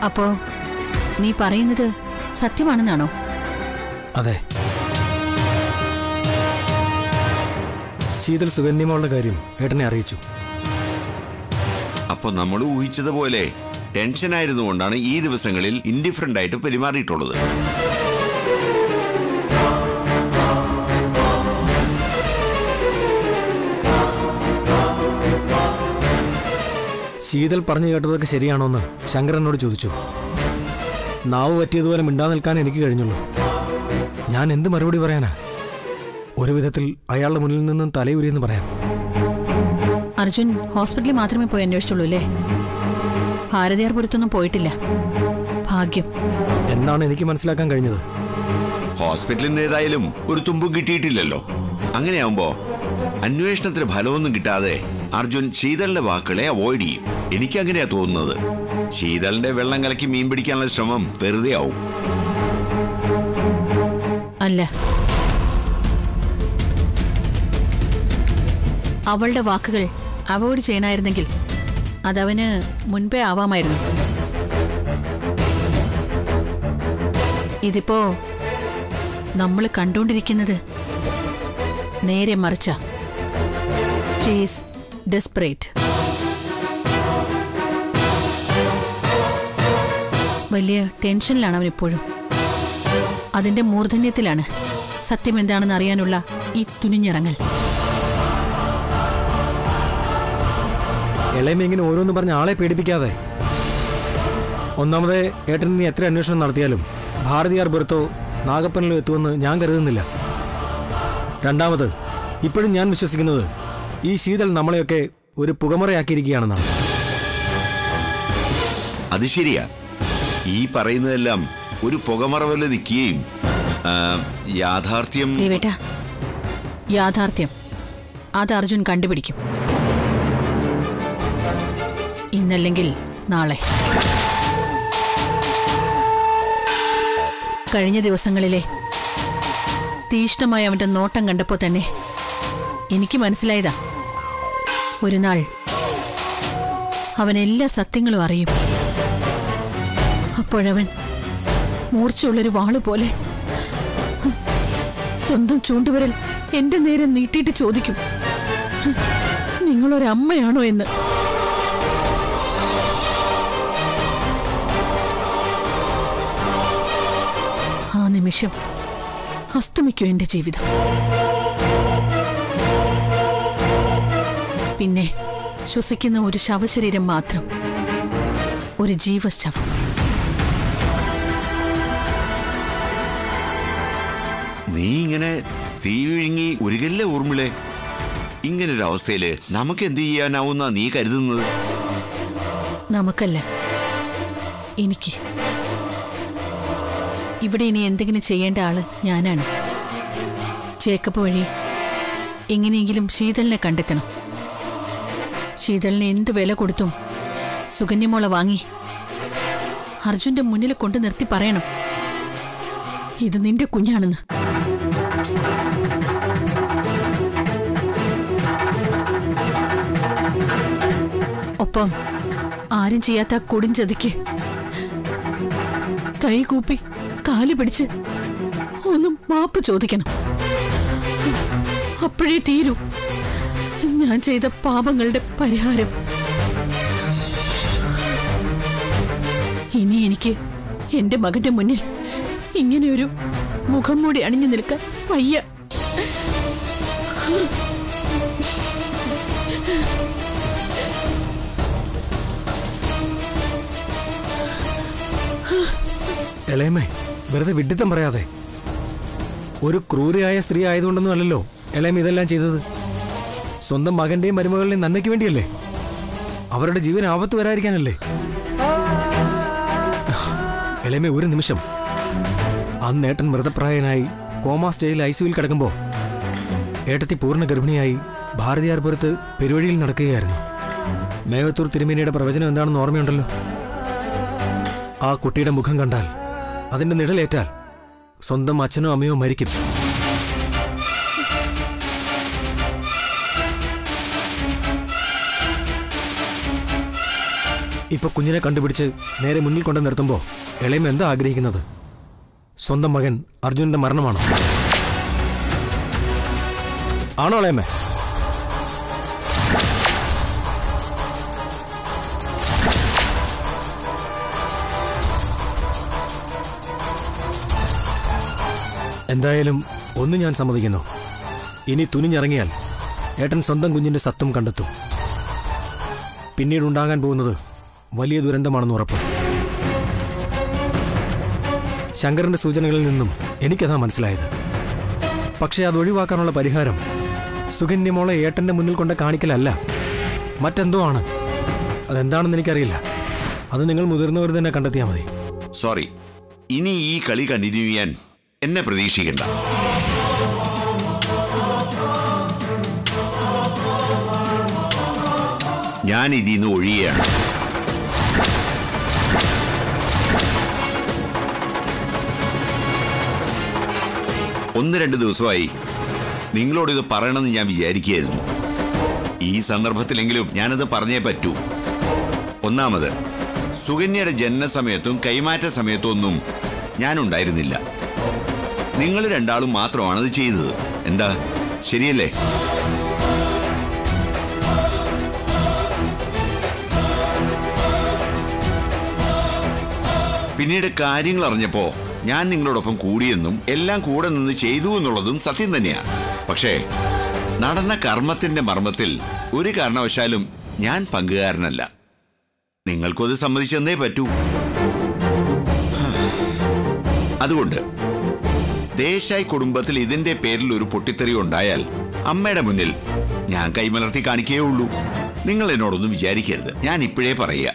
അപ്പോ നീ പറയുന്നത് സത്യമാണെന്നാണോ അതെ ശീതൽ സുഗന്യമോളുടെ കാര്യം ഏട്ടനെ അറിയിച്ചു അപ്പൊ നമ്മൾ ഊഹിച്ചതുപോലെ ടെൻഷൻ ആയിരുന്നുകൊണ്ടാണ് ഈ ദിവസങ്ങളിൽ ഇൻഡിഫറൻ്റ് ആയിട്ട് പെരുമാറിയിട്ടുള്ളത് ശീതൽ പറഞ്ഞു കേട്ടതൊക്കെ ശരിയാണോന്ന് ശങ്കരനോട് ചോദിച്ചു നാവ് പറ്റിയതുപോലെ മിണ്ടാ നിൽക്കാൻ എനിക്ക് കഴിഞ്ഞുള്ളൂ ഞാൻ എന്ത് മറുപടി പറയാനാ ഒരു വിധത്തിൽ അയാളുടെ മുന്നിൽ നിന്നും തലയുരിയെന്ന് പറയാം അർജുൻ ഹോസ്പിറ്റലിൽ മാത്രമേ പോയി അന്വേഷിച്ചുള്ളൂ അല്ലേ ഭാരതീയർ പുറത്തൊന്നും പോയിട്ടില്ല ഭാഗ്യം എന്നാണ് എനിക്ക് മനസ്സിലാക്കാൻ കഴിഞ്ഞത് ഹോസ്പിറ്റലിൽ നിന്ന് ഏതായാലും ഒരു തുമ്പും കിട്ടിയിട്ടില്ലല്ലോ അങ്ങനെയാവുമ്പോ അന്വേഷണത്തിന് ഫലമൊന്നും കിട്ടാതെ അർജുൻ ശീതളിന്റെ വാക്കുകളെ അവോയ്ഡ് ചെയ്യും എനിക്ക് അങ്ങനെയാ തോന്നുന്നത് ശീതളിന്റെ വെള്ളം കലക്കി മീൻ പിടിക്കാനുള്ള ശ്രമം വെറുതെ ആവും അല്ല അവളുടെ വാക്കുകൾ അവോയ്ഡ് ചെയ്യണമായിരുന്നെങ്കിൽ അതവന് മുൻപേ ആവാമായിരുന്നു ഇതിപ്പോ നമ്മൾ കണ്ടുകൊണ്ടിരിക്കുന്നത് നേരെ മറിച്ച ഷീസ് ഡെസ്പറേറ്റ് വലിയ ടെൻഷനിലാണ് അവൻ ഇപ്പോഴും അതിന്റെ മൂർധന്യത്തിലാണ് സത്യം എന്താണെന്ന് അറിയാനുള്ള ഈ തുനിഞ്ഞിറങ്ങൽ ഇളയമ ഇങ്ങനെ ഓരോന്ന് പറഞ്ഞ് ആളെ പേടിപ്പിക്കാതെ ഒന്നാമത് ഏട്ടൻ ഇനി എത്ര അന്വേഷണം നടത്തിയാലും ഭാരതിയാർ പുറത്തോ നാഗപ്പനിലോ എത്തുമെന്ന് ഞാൻ കരുതുന്നില്ല രണ്ടാമത് ഇപ്പോഴും ഞാൻ വിശ്വസിക്കുന്നത് ഈ ശീതൾ നമ്മളെയൊക്കെ ഒരു പുകമറയാക്കിയിരിക്കുകയാണെന്നാണ് അത് ശരിയാ ഈ പറയുന്നതെല്ലാം ഒരു പുകമറ പോലെ നിൽക്കുകയും ആ, യാഥാർത്ഥ്യം ദേവേട്ട യാഥാർത്ഥ്യം അത് അർജുൻ കണ്ടുപിടിക്കും ഇന്നല്ലെങ്കിൽ നാളെ കഴിഞ്ഞ ദിവസങ്ങളിലെ തീഷ്ണമായ അവന്റെ നോട്ടം കണ്ടപ്പോ തന്നെ എനിക്ക് മനസ്സിലായതാ ഒരു നാൾ അവൻ എല്ലാ സത്യങ്ങളും അറിയും അപ്പോഴവൻ മൂർച്ചയുള്ളൊരു വാള് പോലെ സ്വന്തം ചൂണ്ടുവിരൽ എന്റെ നേരെ നീട്ടിയിട്ട് ചോദിക്കും നിങ്ങളൊരമ്മയാണോ എന്ന് ആ നിമിഷം അസ്തമിക്കും എന്റെ ജീവിതം പിന്നെ ശ്വസിക്കുന്ന ഒരു ശവശരീരം മാത്രം ഒരു ജീവശവം നീ ഇങ്ങനെ തീ വിഴുങ്ങി ഉരുകല്ല ഊർമിളെ ഇങ്ങനൊരു അവസ്ഥയില് നമുക്ക് എന്ത് ചെയ്യാനാവുന്ന നീ കരുതുന്നത് നമുക്കല്ല എനിക്ക് ഇവിടെ ഇനി എന്തെങ്കിലും ചെയ്യേണ്ട ആള് ഞാനാണ് ചേക്കപ്പ് വഴി എങ്ങനെയെങ്കിലും ശീതളിനെ കണ്ടെത്തണം ശീതളിന് എന്ത് വില കൊടുത്തും സുകന്യമോളെ വാങ്ങി അർജുന്റെ മുന്നിൽ കൊണ്ട് നിർത്തി പറയണം ഇത് നിന്റെ കുഞ്ഞാണെന്ന് ഒപ്പം ആരും ചെയ്യാത്ത കുടിഞ്ചതിക്ക് കൈ കൂപ്പി കാല് പിടിച്ച് ഒന്നും മാപ്പ് ചോദിക്കണം അപ്പോഴേ തീരൂ ഞാൻ ചെയ്ത പാപങ്ങളുടെ പരിഹാരം ഇനി എനിക്ക് എന്റെ മകന്റെ മുന്നിൽ ഇങ്ങനെയൊരു മുഖം മൂടി അണിഞ്ഞു നിൽക്കാൻ വയ്യ ഇളയമേ വെറുതെ വിഡിത്തം പറയാതെ ഒരു ക്രൂരയായ സ്ത്രീ ആയതുകൊണ്ടൊന്നും അല്ലല്ലോ ഇളയമ ഇതെല്ലാം ചെയ്തത് സ്വന്തം മകന്റെയും മരുമകളുടെയും നന്മയ്ക്ക് വേണ്ടിയല്ലേ അവരുടെ ജീവൻ ആപത്ത് വരാതിരിക്കാനല്ലേ ഇളയമേ ഒരു നിമിഷം അന്ന് ഏട്ടൻ മൃതപ്രായനായി കോമാ സ്റ്റേജിൽ ഐ സിയുയിൽ കിടക്കുമ്പോൾ ഏട്ടത്തി പൂർണ്ണ ഗർഭിണിയായി ഭാരതിയാർപുരത്ത് പെരുവഴിയിൽ നടക്കുകയായിരുന്നു മേവത്തൂർ തിരുമേനിയുടെ പ്രവചനം എന്താണെന്ന് ഓർമ്മയുണ്ടല്ലോ ആ കുട്ടിയുടെ മുഖം കണ്ടാൽ അതിന്റെ നിഴലേറ്റാൽ സ്വന്തം അച്ഛനോ അമ്മയോ മരിക്കും ഇപ്പൊ കുഞ്ഞിനെ കണ്ടുപിടിച്ച് നേരെ മുന്നിൽ കൊണ്ട് നിർത്തുമ്പോൾ ഇളയം എന്താ ആഗ്രഹിക്കുന്നത് സ്വന്തം മകൻ അർജുനന്റെ മരണമാണോ ആണോ ഇളയമ്മേ എന്തായാലും ഒന്ന് ഞാൻ സമ്മതിക്കുന്നു ഇനി തുനിഞ്ഞിറങ്ങിയാൽ ഏട്ടൻ സ്വന്തം കുഞ്ഞിന്റെ സത്വം കണ്ടെത്തും പിന്നീട് ഉണ്ടാകാൻ പോകുന്നത് വലിയ ദുരന്തമാണെന്ന് ഉറപ്പ് ശങ്കറിന്റെ സൂചനകളിൽ നിന്നും എനിക്കതാ മനസ്സിലായത് പക്ഷേ അത് ഒഴിവാക്കാനുള്ള പരിഹാരം സുകന്യ മോളെ ഏട്ടന്റെ മുന്നിൽ കൊണ്ട് കാണിക്കലല്ല മറ്റെന്തോ ആണ് അതെന്താണെന്ന് എനിക്കറിയില്ല അത് നിങ്ങൾ മുതിർന്നവർ തന്നെ കണ്ടെത്തിയാൽ മതി സോറി ഇനി ഈ കളി കണ്ടിന്യൂ ചെയ്യാൻ എന്നെ പ്രതീക്ഷിക്കണ്ട ഞാൻ ഇതിന്ന് ഒഴിയുകയാണ് ഒന്ന് രണ്ട് ദിവസമായി നിങ്ങളോട് ഇത് പറയണമെന്ന് ഞാൻ വിചാരിക്കുകയായിരുന്നു ഈ സന്ദർഭത്തിലെങ്കിലും ഞാനത് പറഞ്ഞേ പറ്റൂ ഒന്നാമത് സുകന്യയുടെ ജനനസമയത്തും കൈമാറ്റ സമയത്തും ഒന്നും ഞാനുണ്ടായിരുന്നില്ല നിങ്ങൾ രണ്ടാളും മാത്രമാണ് അത് ചെയ്തത് എന്താ ശരിയല്ലേ പിന്നീട് കാര്യങ്ങൾ അറിഞ്ഞപ്പോ ഞാൻ നിങ്ങളോടൊപ്പം കൂടിയെന്നും എല്ലാം കൂടെ നിന്ന് ചെയ്തു എന്നുള്ളതും സത്യം തന്നെയാണ് പക്ഷേ നടന്ന കർമ്മത്തിന്റെ മർമ്മത്തിൽ ഒരു കാരണവശാലും ഞാൻ പങ്കുകാരനല്ല നിങ്ങൾക്കത് സമ്മതിച്ചെന്നേ പറ്റൂ അതുകൊണ്ട് ദേശായി കുടുംബത്തിൽ ഇതിന്റെ പേരിൽ ഒരു പൊട്ടിത്തെറി ഉണ്ടായാൽ അമ്മയുടെ മുന്നിൽ ഞാൻ കൈമലർത്തി കാണിക്കേ ഉള്ളൂ നിങ്ങൾ എന്നോടൊന്നും വിചാരിക്കരുത് ഞാൻ ഇപ്പോഴേ പറയുക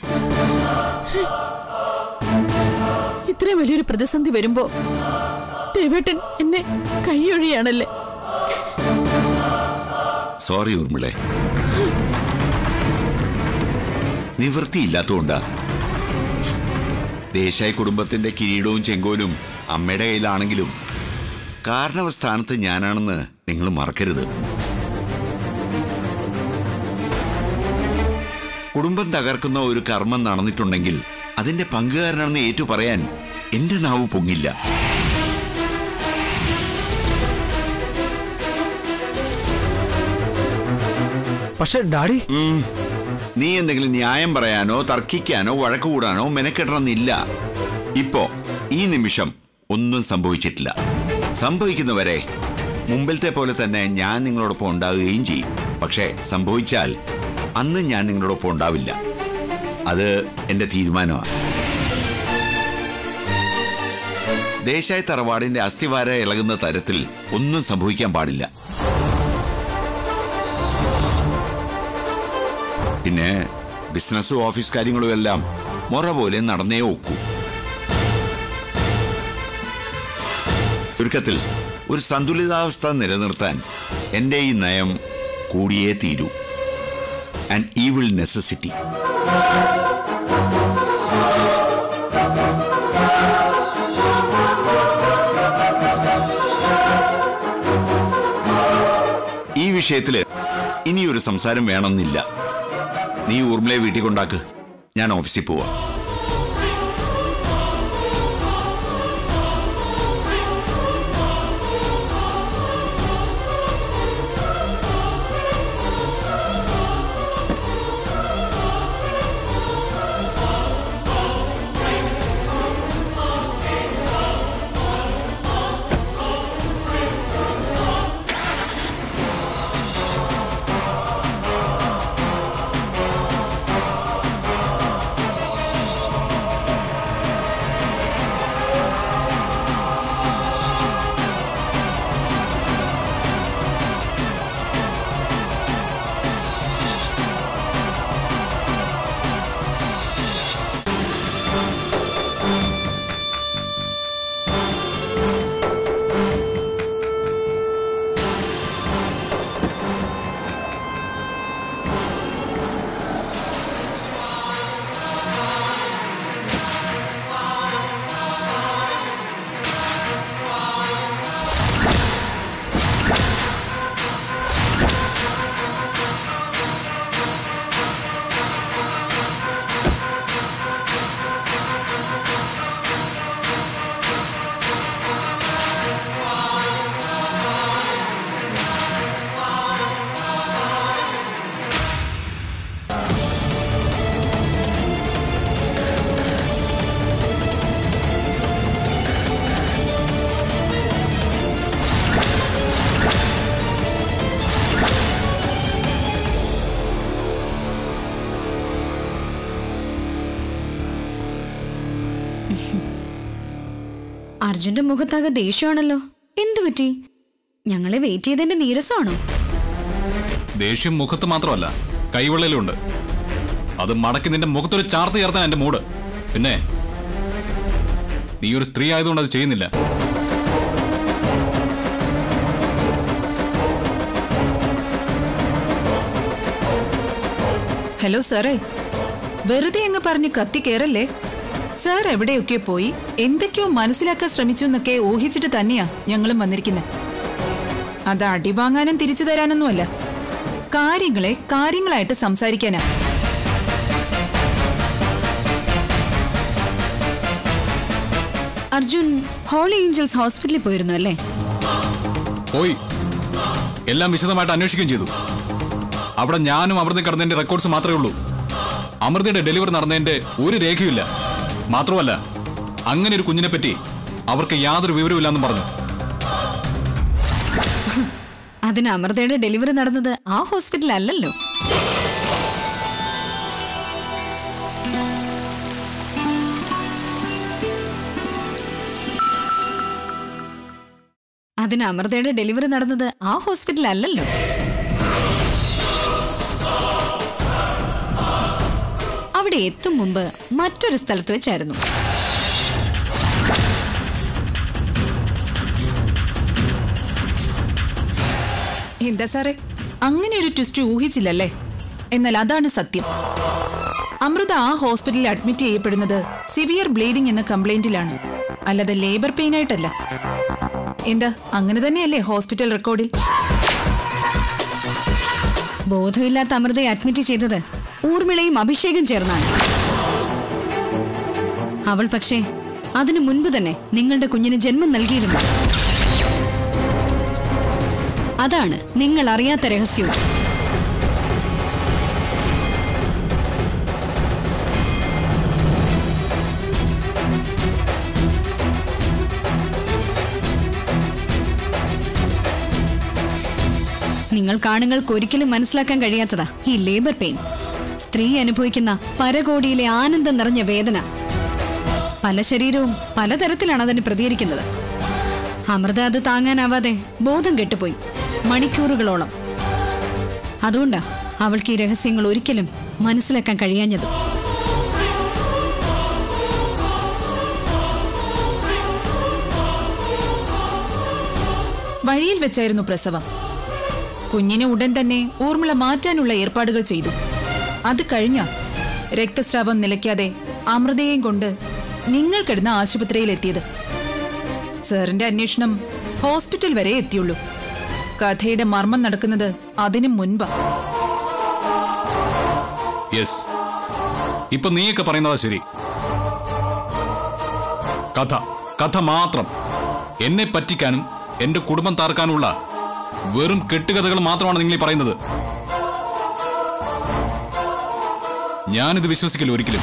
ഇത്രയും വലിയൊരു പ്രതിസന്ധി വരുമ്പോ ദേവേട്ടൻ എന്നെ കൈയൊഴിയാണല്ലേ സോറി ഊർമിളെ നിവൃത്തിയില്ലാത്തതുകൊണ്ടാ ദേശായി കുടുംബത്തിന്റെ കിരീടവും ചെങ്കോലും അമ്മയുടെ കയ്യിലാണെങ്കിലും കാരണവസ്ഥാനത്ത് ഞാനാണെന്ന് നിങ്ങൾ മറക്കരുത് കുടുംബം തകർക്കുന്ന ഒരു കർമ്മം നടന്നിട്ടുണ്ടെങ്കിൽ അതിന്റെ പങ്കുകാരനാണെന്ന് ഏറ്റു പറയാൻ എന്റെ നാവ് പൊങ്ങില്ല പക്ഷെ ഡാഡി ഉം. നീ എന്തെങ്കിലും ന്യായം പറയാനോ തർക്കിക്കാനോ വഴക്ക് കൂടാനോ മെനക്കെടണമെന്നില്ല ഇപ്പോ ഈ നിമിഷം ഒന്നും സംഭവിച്ചിട്ടില്ല സംഭവിക്കുന്നവരെ മുമ്പിലത്തെ പോലെ തന്നെ ഞാൻ നിങ്ങളോടൊപ്പം ഉണ്ടാവുകയും ചെയ്യും പക്ഷേ സംഭവിച്ചാൽ അന്ന് ഞാൻ നിങ്ങളോടൊപ്പം ഉണ്ടാവില്ല അത് എന്റെ തീരുമാനമാണ് ദേശായി തറവാടിന്റെ അസ്ഥിവാര ഇളകുന്ന തരത്തിൽ ഒന്നും സംഭവിക്കാൻ പാടില്ല പിന്നെ ബിസിനസ്സും ഓഫീസ് കാര്യങ്ങളും എല്ലാം മുറ പോലെ നടന്നേ ഒക്കൂ ചുരുക്കത്തിൽ ഒരു സന്തുലിതാവസ്ഥ നിലനിർത്താൻ എന്റെ ഈ നയം കൂടിയേ തീരൂ ആൻഡ് ഈവിൾ നെസസിറ്റി ഈ വിഷയത്തില് ഇനിയൊരു സംസാരം വേണമെന്നില്ല നീ ഊർമിളയെ വീട്ടിൽ കൊണ്ടാക്ക് ഞാൻ ഓഫീസിൽ പോവാ അർജുന്റെ മുഖത്താകെ ദേഷ്യമാണല്ലോ എന്തു പറ്റി ഞങ്ങളെ വെയിറ്റ് ചെയ്തതിന്റെ നീരസമാണോ ദേഷ്യം മുഖത്ത് മാത്രമല്ല കൈവെള്ളയിലുണ്ട് അത് മടക്കി നിന്റെ മുഖത്തൊരു ചാർത്ത് ചേർത്താൻ എന്റെ മൂഡ് പിന്നെ നീ ഒരു സ്ത്രീ ആയതുകൊണ്ട് അത് ചെയ്യുന്നില്ല ഹലോ സാറേ വെറുതെ അങ്ങ് പറഞ്ഞ് കത്തി കയറല്ലേ സാർ എവിടെയൊക്കെ പോയി എന്തൊക്കെയോ മനസ്സിലാക്കാൻ ശ്രമിച്ചു എന്നൊക്കെ ഊഹിച്ചിട്ട് തന്നെയാ ഞങ്ങളും വന്നിരിക്കുന്നത് അത് അടിവാങ്ങാനും തിരിച്ചു തരാനൊന്നുമല്ല കാര്യങ്ങളെ കാര്യങ്ങളായിട്ട് സംസാരിക്കാനാ അർജുൻ ഹോളി ഏഞ്ചൽസ് ഹോസ്പിറ്റലിൽ പോയിരുന്നു അല്ലേ പോയി എല്ലാം വിശദമായിട്ട് അന്വേഷിക്കുകയും ചെയ്തു അവിടെ ഞാനും അമൃതയും കടന്നതിന്റെ റെക്കോർഡ്സ് മാത്രമേ ഉള്ളൂ അമൃതയുടെ ഡെലിവറി നടന്നതിന്റെ ഒരു രേഖയുമില്ല മാത്രമല്ല അങ്ങനെ ഒരു കുഞ്ഞിനെ പറ്റി അവർക്ക് യാതൊരു വിവരവുമില്ലെന്നും പറഞ്ഞു അതിന് അമൃതയുടെ ഡെലിവറി നടന്നത് ആ ഹോസ്പിറ്റൽ അല്ലല്ലോ അതിന് അമൃതയുടെ ഡെലിവറി നടന്നത് ആ ഹോസ്പിറ്റൽ അല്ലല്ലോ അവിടെ എത്തും മുമ്പ് മറ്റൊരു സ്ഥലത്ത് വെച്ചായിരുന്നു എന്താ സാറേ അങ്ങനെ ഒരു ട്വിസ്റ്റ് ഊഹിച്ചില്ലല്ലേ എന്നാൽ അതാണ് സത്യം അമൃത ആ ഹോസ്പിറ്റലിൽ അഡ്മിറ്റ് ചെയ്യപ്പെടുന്നത് സിവിയർ ബ്ലീഡിംഗ് എന്ന കംപ്ലൈന്റിലാണ് അല്ലാതെ ലേബർ പെയിൻ ആയിട്ടല്ല എന്താ അങ്ങനെ തന്നെയല്ലേ ഹോസ്പിറ്റൽ റെക്കോർഡിൽ ബോധമില്ലാത്ത അമൃതയെ അഡ്മിറ്റ് ചെയ്തത് ഊർമിളയും അഭിഷേകം ചേർന്നാണ് അവൾ പക്ഷേ അതിനു മുൻപ് തന്നെ നിങ്ങളുടെ കുഞ്ഞിന് ജന്മം നൽകിയിരുന്നു അതാണ് നിങ്ങൾ അറിയാത്ത രഹസ്യവും നിങ്ങൾ കാണുങ്ങൾക്ക് ഒരിക്കലും മനസ്സിലാക്കാൻ കഴിയാത്തതാ ഈ ലേബർ പെയിൻ സ്ത്രീ അനുഭവിക്കുന്ന പരകോടിയിലെ ആനന്ദം നിറഞ്ഞ വേദന പല ശരീരവും പലതരത്തിലാണ് അതിന് പ്രതികരിക്കുന്നത് അമൃത അത് താങ്ങാനാവാതെ ബോധം കെട്ടുപോയി മണിക്കൂറുകളോളം അതുകൊണ്ടാ അവൾക്ക് ഈ രഹസ്യങ്ങൾ ഒരിക്കലും മനസ്സിലാക്കാൻ കഴിയാഞ്ഞത് വഴിയിൽ വെച്ചായിരുന്നു പ്രസവം കുഞ്ഞിനെ ഉടൻ തന്നെ ഊർമിള മാറ്റാനുള്ള ഏർപ്പാടുകൾ ചെയ്തു അത് കഴിഞ്ഞ രക്തസ്രാവം നിലയ്ക്കാതെ അമൃതയെയും കൊണ്ട് നിങ്ങൾ കിടന്ന ആശുപത്രിയിൽ എത്തിയത് സാറിന്റെ അന്വേഷണം ഹോസ്പിറ്റൽ വരെ എത്തിയുള്ളൂ കഥയുടെ മർമ്മം നടക്കുന്നത് അതിനു മുൻപാ യെസ് ഇപ്പൊ നീയൊക്കെ പറയുന്നതാ ശരി കഥ കഥ മാത്രം എന്നെ പറ്റിക്കാനും എന്റെ കുടുംബം താർക്കാനുമുള്ള വെറും കെട്ടുകഥകൾ മാത്രമാണ് നിങ്ങൾ ഈ പറയുന്നത് ഞാനിത് വിശ്വസിക്കില്ല ഒരിക്കലും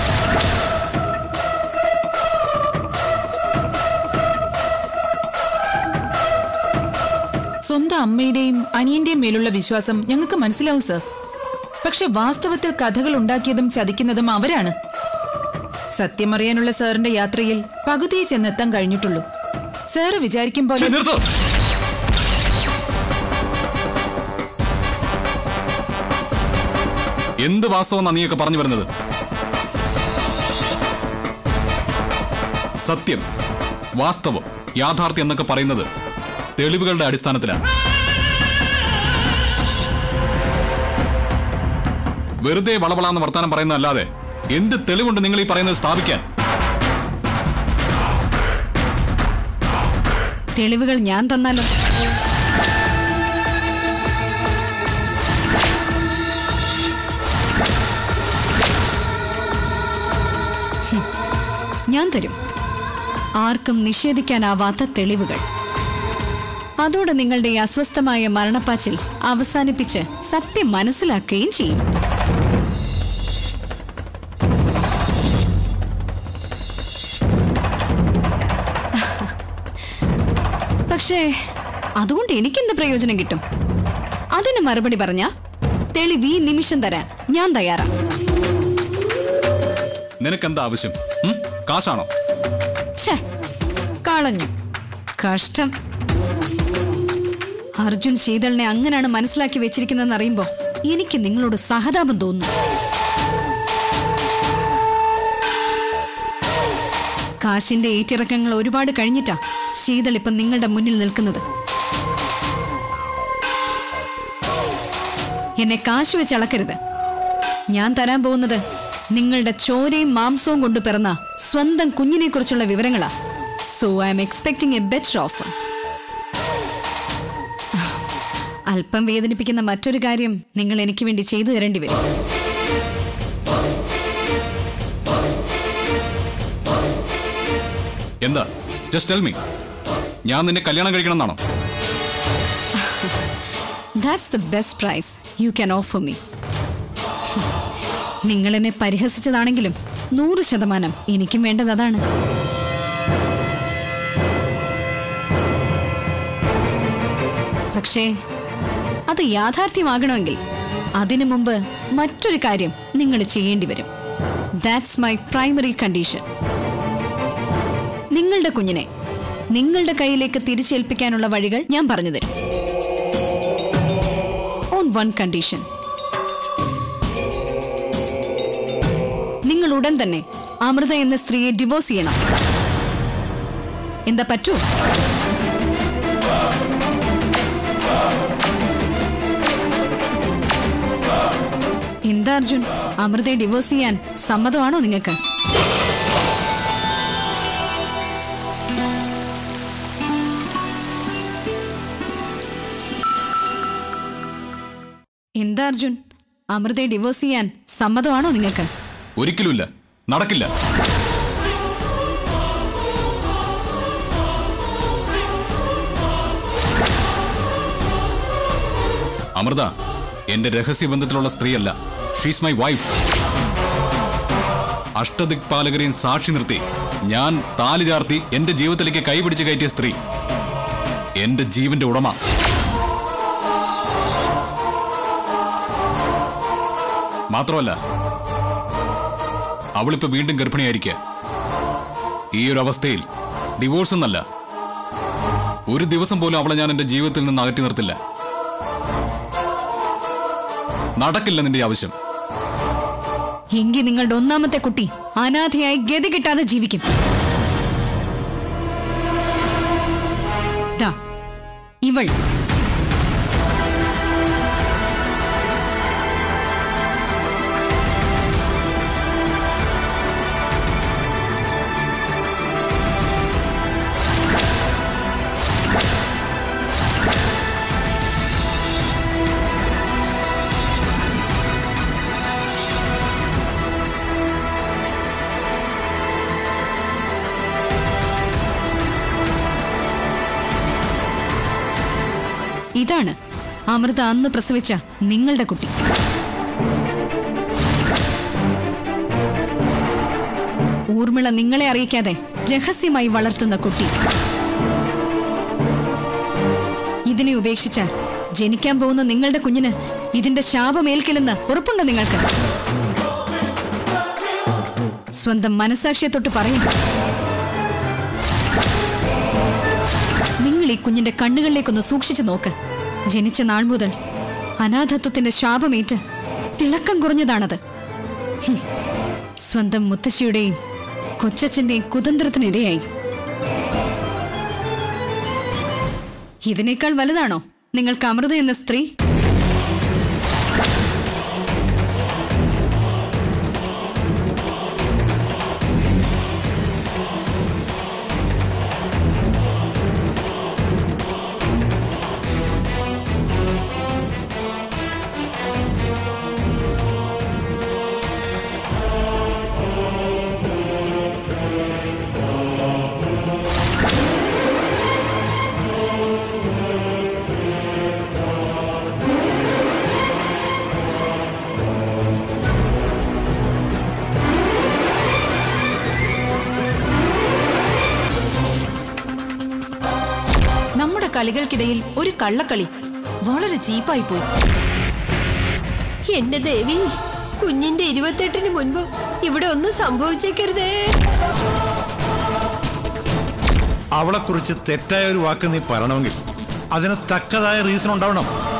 സ്വന്തം അമ്മയുടെയും അനിയന്റെയും മേലുള്ള വിശ്വാസം ഞങ്ങൾക്ക് മനസ്സിലാവും സർ പക്ഷെ വാസ്തവത്തിൽ കഥകൾ ഉണ്ടാക്കിയതും ചതിക്കുന്നതും അവരാണ് സത്യമറിയാനുള്ള സാറിന്റെ യാത്രയിൽ പകുതിയെ ചെന്നെത്താൻ കഴിഞ്ഞിട്ടുള്ളൂ സാറ് വിചാരിക്കും പോലെ ഛെ, നിർത്ത് എന്ത് വാസ്തവം നീയൊക്കെ പറഞ്ഞു വരുന്നത് സത്യം വാസ്തവം യാഥാർത്ഥ്യം എന്നൊക്കെ പറയുന്നത് തെളിവുകളുടെ അടിസ്ഥാനത്തിലാണ് വെറുതെ വളവളാന്ന് വർത്താനം പറയുന്നതല്ലാതെ എന്ത് തെളിവുണ്ട് നിങ്ങൾ ഈ പറയുന്നത് സ്ഥാപിക്കാൻ തെളിവുകൾ ഞാൻ തന്നാലോ ഹും, ഞാൻ തരും ആർക്കും നിഷേധിക്കാനാവാത്ത തെളിവുകൾ അതോടെ നിങ്ങളുടെ ഈ അസ്വസ്ഥമായ മരണപ്പാച്ചിൽ അവസാനിപ്പിച്ച് സത്യം മനസ്സിലാക്കുകയും ചെയ്യും പക്ഷേ അതുകൊണ്ട് എനിക്കെന്ത് പ്രയോജനം കിട്ടും അതിന് മറുപടി പറഞ്ഞ തെളിവ് ഈ നിമിഷം തരാൻ ഞാൻ തയ്യാറാ നിനക്കെന്താ ആവശ്യം ഉം? കാശാണോ ഛേ കളഞ്ഞു കഷ്ടം അർജുൻ ശീതളിനെ അങ്ങനെയാണ് മനസ്സിലാക്കി വെച്ചിരിക്കുന്നതെന്ന് അറിയുമ്പോ എനിക്ക് നിങ്ങളോട് സഹതാപം തോന്നുന്നു കാശിന്റെ ഏറ്റിറക്കങ്ങൾ ഒരുപാട് കഴിഞ്ഞിട്ടാ ശീതൾ ഇപ്പം നിങ്ങളുടെ മുന്നിൽ നിൽക്കുന്നത് എന്നെ കാശ് വെച്ച് അളക്കരുത് ഞാൻ തരാൻ പോകുന്നത് നിങ്ങളുടെ ചോരയും മാംസവും കൊണ്ട് പിറന്ന സ്വന്തം കുഞ്ഞിനെ കുറിച്ചുള്ള വിവരങ്ങളാ so I am expecting a better offer അല്പം വേദനിപ്പിക്കുന്ന മറ്റൊരു കാര്യം നിങ്ങൾ എനിക്ക് വേണ്ടി ചെയ്തു തരേണ്ടി വരും എന്താ ജസ്റ്റ് ടെൽ മീ ഞാൻ നിന്നെ കല്യാണം കഴിക്കണം എന്നാണോ that's the best price you can offer me നിങ്ങൾ എന്നെ പരിഹസിച്ചതാണെങ്കിലും നൂറ് ശതമാനം എനിക്കും വേണ്ടത് അതാണ് പക്ഷേ അത് യാഥാർത്ഥ്യമാകണമെങ്കിൽ അതിനു മുമ്പ് മറ്റൊരു കാര്യം നിങ്ങൾ ചെയ്യേണ്ടി വരും ദാറ്റ്സ് മൈ പ്രൈമറി കണ്ടീഷൻ നിങ്ങളുടെ കുഞ്ഞിനെ നിങ്ങളുടെ കയ്യിലേക്ക് തിരിച്ചേൽപ്പിക്കാനുള്ള വഴികൾ ഞാൻ പറഞ്ഞു തരും ഓൺ വൺ കണ്ടീഷൻ നിങ്ങൾ ഉടൻ തന്നെ അമൃത എന്ന സ്ത്രീയെ ഡിവോഴ്സ് ചെയ്യണം എന്താ പറ്റൂ എന്താ അർജുൻ അമൃതയെ ഡിവോഴ്സ് ചെയ്യാൻ സമ്മതമാണോ നിങ്ങൾക്ക് എന്താ അർജുൻ അമൃതയെ ഡിവോഴ്സ് ചെയ്യാൻ സമ്മതമാണോ നിങ്ങൾക്ക് ഒരിക്കലുമില്ല നടക്കില്ല അമൃത എന്റെ രഹസ്യബന്ധത്തിലുള്ള സ്ത്രീയല്ല ഷീസ് മൈ വൈഫ് അഷ്ടദിക്പാലകരെയും സാക്ഷി നിർത്തി ഞാൻ താലി ചാർത്തി എന്റെ ജീവിതത്തിലേക്ക് കൈപിടിച്ച് കയറ്റിയ സ്ത്രീ എന്റെ ജീവന്റെ ഉടമ മാത്രമല്ല അവളിപ്പോ വീണ്ടും ഗർഭിണിയായിരിക്കുക ഈ ഒരു അവസ്ഥയിൽ ഡിവോഴ്സ് എന്നല്ല ഒരു ദിവസം പോലും അവളെ ഞാൻ എന്റെ ജീവിതത്തിൽ നിന്ന് അകറ്റി നിർത്തില്ല നടക്കില്ല നിന്റെ ഈ ആവശ്യം എങ്കിൽ നിങ്ങളുടെ ഒന്നാമത്തെ കുട്ടി അനാഥയായി ഗതി കിട്ടാതെ ജീവിക്കും ദാ, ഇവൾ ഇതാണ് അമൃത അന്ന് പ്രസവിച്ച നിങ്ങളുടെ കുട്ടി ഊർമിള നിങ്ങളെ അറിയിക്കാതെ രഹസ്യമായി വളർത്തുന്ന കുട്ടി ഇതിനെ ഉപേക്ഷിച്ചാൽ ജനിക്കാൻ പോകുന്ന നിങ്ങളുടെ കുഞ്ഞിന് ഇതിന്റെ ശാപമേൽക്കില്ലെന്ന് ഉറപ്പുണ്ടോ നിങ്ങൾക്ക് സ്വന്തം മനസാക്ഷിയെ തൊട്ട് പറയും നിങ്ങൾ ഈ കുഞ്ഞിന്റെ കണ്ണുകളിലേക്കൊന്ന് സൂക്ഷിച്ചു നോക്ക് ജനിച്ച നാൾ മുതൽ അനാഥത്വത്തിന്റെ ശാപമേറ്റ് തിളക്കം കുറഞ്ഞതാണത് ഹും. സ്വന്തം മുത്തശ്ശിയുടെയും കൊച്ചച്ഛന്റെയും കുതന്ത്രത്തിനിരയായി ഇതിനേക്കാൾ വലുതാണോ നിങ്ങൾക്ക് അമൃത എന്ന സ്ത്രീ നമ്മുടെ കളികൾക്കിടയിൽ ഒരു കള്ളക്കളി വളരെ ചീപ്പായി പോയി എന്റെ ദേവി കുഞ്ഞിന്റെ ഇരുപത്തെട്ടിന് മുൻപ് ഇവിടെ ഒന്നും സംഭവിച്ചേക്കരുതേ അവളെക്കുറിച്ച് തെറ്റായ ഒരു വാക്ക് നീ പറയണമെങ്കിൽ അതിന് തക്കതായ റീസൺ ഉണ്ടാവണം